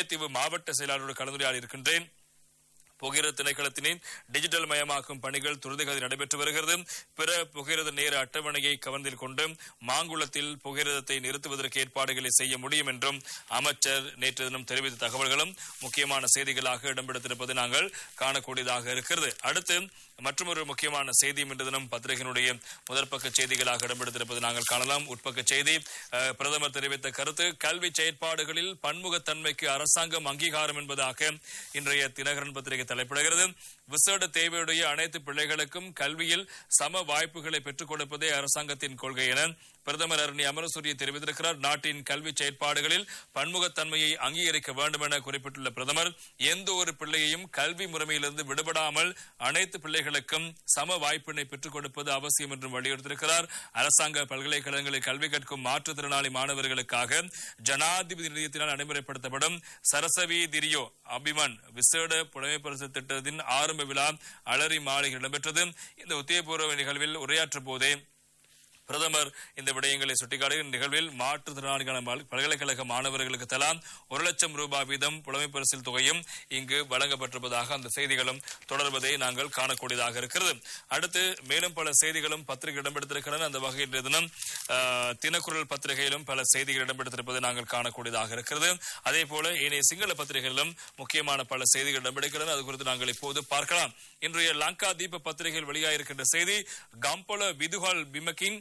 முல்லைத்தீவு மாவட்ட செயலாளரோடு கலந்துரையாடி இருக்கின்றேன் புகையிரத திணைக்களத்தினின் டிஜிட்டல் மயமாக்கும் பணிகள் துரிதகதி நடைபெற்று வருகிறது பிற புகையிரத நேர அட்டவணையை கவர்ந்தில் கொண்டு மாங்குளத்தில் புகையிரதத்தை நிறுத்துவதற்கு ஏற்பாடுகளை செய்ய முடியும் என்றும் அமைச்சர் நேற்று தினம் தெரிவித்த தகவல்களும் முக்கியமான செய்திகளாக இடம்பெடுத்திருப்பது நாங்கள் காணக்கூடியதாக இருக்கிறது அடுத்து மற்றொரு முக்கியமான செய்தி இன்று தினம் பத்திரிகையினுடைய முதற்பக்க செய்திகளாக இடம்பெடுத்திருப்பது நாங்கள் காணலாம் உட்பக்க செய்தி அஹ், பிரதமர் தெரிவித்த கருத்து கல்வி செயற்பாடுகளில் பன்முகத்தன்மைக்கு அரசாங்கம் அங்கீகாரம் என்பதாக இன்றைய தினகரன் பத்திரிகை தலைப்பிடுகிறது விசேட தேவையுடைய அனைத்து பிள்ளைகளுக்கும் கல்வியில் சம வாய்ப்புகளை பெற்றுக் கொடுப்பதே அரசாங்கத்தின் கொள்கை என பிரதமர் அருணி அமரசூரிய தெரிவித்திருக்கிறார் நாட்டின் கல்வி செயற்பாடுகளில் பன்முகத்தன்மையை அங்கீகரிக்க வேண்டும் என குறிப்பிட்டுள்ள பிரதமர் எந்த ஒரு பிள்ளையையும் கல்வி முறைமையிலிருந்து விடுபடாமல் அனைத்து பிள்ளைகளுக்கும் சம வாய்ப்பினை பெற்றுக் கொடுப்பது அவசியம் என்றும் வலியுறுத்தியிருக்கிறார் அரசாங்க பல்கலைக்கழகங்களில் கல்வி கற்கும் மாற்றுத்திறனாளி மாணவர்களுக்காக ஜனாதிபதி நிதியத்தினால் நடைமுறைப்படுத்தப்படும் சரசவி திரியோ அபிமன் விசேட புலமைப்பரிசு திட்டத்தின் ஆரம்ப விழா அலரி மாளிகை இடம்பெற்றது இந்த உத்தியபூர்வ நிகழ்வில் உரையாற்றும் போதே பிரதமர் இந்த விடயங்களை சுட்டிக்காட்டுகிற நிகழ்வில் மாற்றுத்திறனாளிகள் பல்கலைக்கழக மாணவர்களுக்கு தலா ஒரு லட்சம் ரூபாய் வீதம் புலமை பரிசில் தொகையும் இங்கு வழங்கப்பட்டிருப்பதாக அந்த செய்திகளும் தொடர்வதை நாங்கள் காணக்கூடியதாக இருக்கிறது அடுத்து மேலும் பல செய்திகளும் பத்திரிகை இடம்பெடுத்திருக்கின்றன அந்த வகையில் இன்றைய தினம் ஆஹ், தினக்குரல் பத்திரிகையிலும் பல செய்திகள் இடம்பெடுத்திருப்பதை நாங்கள் காணக்கூடியதாக இருக்கிறது அதே போல ஏனைய சிங்கள பத்திரிகைகளிலும் முக்கியமான பல செய்திகள் இடம்பெடுக்கின்றன அது குறித்து நாங்கள் இப்போது பார்க்கலாம் இன்றைய லங்கா தீப பத்திரிகையில் வெளியாகிருக்கின்ற செய்தி கம்பொல விதுகால் பிமக்கின்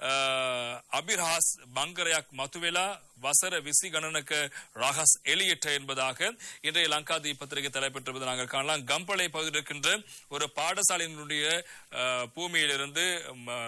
அபிர்ஹாஸ் பங்கரயாக் மதுவேலா வசர விசி கணனக்க ராகஸ் எலியற்ற என்பதாக இன்றைய லங்காதி பத்திரிகை தலைப்பெற்றிருப்பதை நாங்கள் காணலாம் கம்பளை பகுதியில் இருக்கின்ற ஒரு பாடசாலையினுடைய அஹ், பூமியிலிருந்து ம,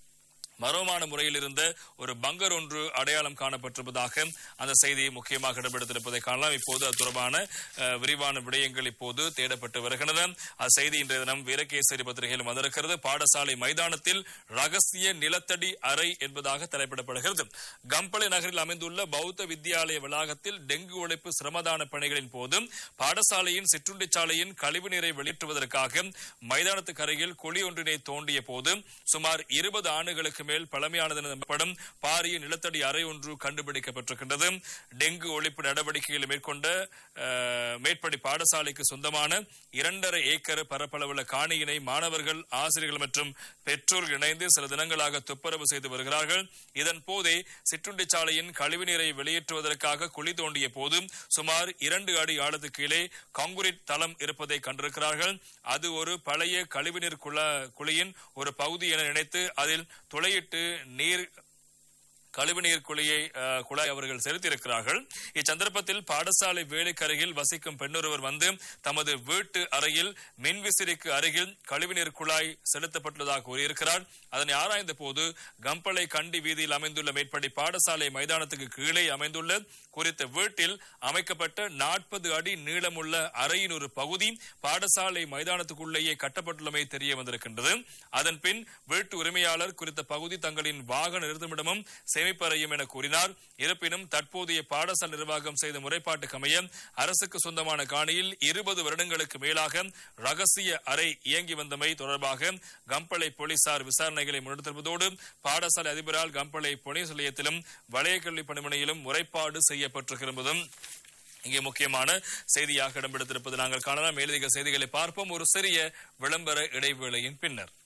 மர்மமான முறையில் இருந்த ஒரு பங்கர் ஒன்று அடையாளம் காணப்பட்டிருப்பதாக அந்த செய்தி முக்கியமாக இடம்பெடுத்திருப்பதை காணலாம் இப்போது அது தொடர்பான அஹ், விரிவான விடயங்கள் இப்போது தேடப்பட்டு வருகின்றன அந்த செய்தி இன்றைய தினம் வீரகேசரி பத்திரிகையில் வந்திருக்கிறது பாடசாலை மைதானத்தில் ரகசிய நிலத்தடி அறை என்பதாக தலைப்பிடப்படுகிறது கம்பளை நகரில் அமைந்துள்ள பௌத்த வித்யாலய வளாகத்தில் டெங்கு ஒழிப்பு சிரமதான பணிகளின் போது பாடசாலையின் சிற்றுண்டி சாலையின் கழிவுநீரை வெளியேற்றுவதற்காக மைதானத்துக்கு அருகில் குழி ஒன்றினை தோண்டிய போது சுமார் இருபது ஆண்டுகளுக்கு மேல் பழமையானது எனப்படும் பாரிய நிலத்தடி அறை ஒன்று கண்டுபிடிக்கப்பட்டிருக்கின்றது டெங்கு ஒழிப்பு நடவடிக்கைகளை மேற்கொண்ட அஹ், மேற்படி பாடசாலைக்கு சொந்தமான இரண்டரை ஏக்கர் பரப்பளவுள்ள காணியினை மாணவர்கள் ஆசிரியர்கள் மற்றும் பெற்றோர்கள் இணைந்து சில தினங்களாக துப்புரவு செய்து வருகிறார்கள் இதன் போதே சிற்றுண்டி சாலையின் கழிவுநீரை வெளியேற்றுவதற்காக குழி தோண்டிய போது சுமார் இரண்டு அடி ஆழத்துக்கு கீழே கான்கிரீட் தளம் இருப்பதை கண்டிருக்கிறார்கள் அது ஒரு பழைய கழிவுநீர் குழ- குழியின் ஒரு பகுதி என நினைத்து அதில் துளையிட்டு நீர் கழிவுநீர் குழியை அஹ், குழாய் அவர்கள் செலுத்தியிருக்கிறார்கள் இச்சந்தர்ப்பத்தில் பாடசாலை வேலைக்கு அருகில் வசிக்கும் பெண்ணொருவர் வந்து தமது வீட்டு அறையில் மின்விசிறிக்கு அருகில் கழிவுநீர் குழாய் செலுத்தப்பட்டுள்ளதாக கூறியிருக்கிறார் அதனை ஆராய்ந்த போது கம்பளை கண்டி வீதியில் அமைந்துள்ள மேற்படி பாடசாலை மைதானத்துக்கு கீழே அமைந்துள்ள குறித்த வீட்டில் அமைக்கப்பட்ட நாற்பது அடி நீளமுள்ள அறையின் ஒரு பகுதி பாடசாலை மைதானத்துக்குள்ளேயே கட்டப்பட்டுள்ளமை தெரிய வந்திருக்கின்றது அதன் பின் வீட்டு உரிமையாளர் குறித்த பகுதி தங்களின் வாகன நிறுத்துமிடமும் சேமிப்பறையும் என கூறினார் இருப்பினும் தற்போதைய பாடசாலை நிர்வாகம் செய்த முறைப்பாட்டுக்கு அமைய அரசுக்கு சொந்தமான காணியில் இருபது வருடங்களுக்கு மேலாக ரகசிய அறை இயங்கி வந்தமை தொடர்பாக கம்பளை போலீசார் விசாரணைகளை முன்னெடுத்திருப்பதோடு பாடசாலை அதிபரால் கம்பளை போலீஸ் நிலையத்திலும் வளையக்கல்வி பணிமனையிலும் முறைப்பாடு செய்யப்பட்டிருக்கிறதும் இங்கே முக்கியமான செய்தியாக இடம்பெடுத்திருப்பது நாங்கள் காணலாம் மேலதிக செய்திகளை பார்ப்போம் ஒரு சிறிய விளம்பர இடைவேளையின் பின்னர்